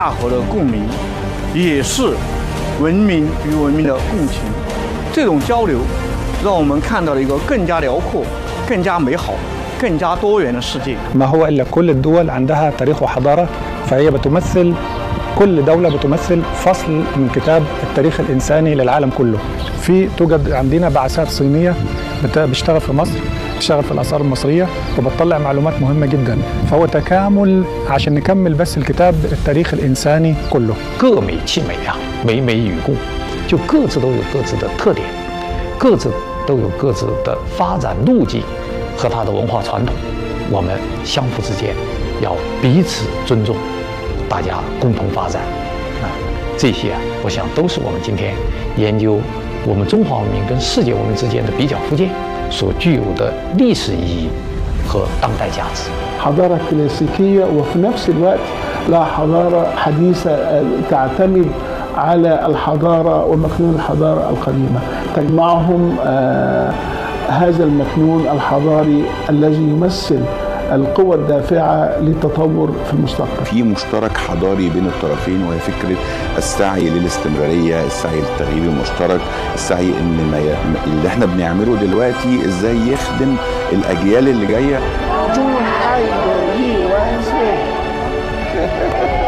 大河的共鸣，也是文明与文明的共情。这种交流，让我们看到了一个更加辽阔、更加美好、更加多元的世界。 ما هو إلا كل الدول عندها تاريخ وحضارة فهي بتمثل كل دولة بتمثل فصل من كتاب التاريخ الإنساني للعالم كله في توجد عندنا بعثات صينية بت- بتشتغل في مصر بتشتغل في الآثار المصرية وبتطلع معلومات مهمة جدا فهو تكامل عشان نكمل بس الكتاب التاريخ الإنساني كله 各美其美啊，美美与共，就各自都有各自的特点，各自都有各自的发展路径和它的文化传统。我们相互之间要彼此尊重，大家共同发展啊，这些啊，我想都是我们今天研究我们中华文明跟世界文明之间的比较附件所具有的历史意义和当代价值。 حضارة كلاسيكية وفي نفس الوقت لا حضارة حديثة آه، تعتمد على الحضارة ومكنون الحضارة القديمة تجمعهم آه، هذا المكنون الحضاري الذي يمثل القوة الدافعة للتطور في المستقبل في مشترك حضاري بين الطرفين وهي فكره السعي للاستمراريه، السعي للتغيير المشترك، السعي ان ما ي... اللي احنا بنعمله دلوقتي ازاي يخدم الاجيال اللي جايه 祝爱友谊万岁！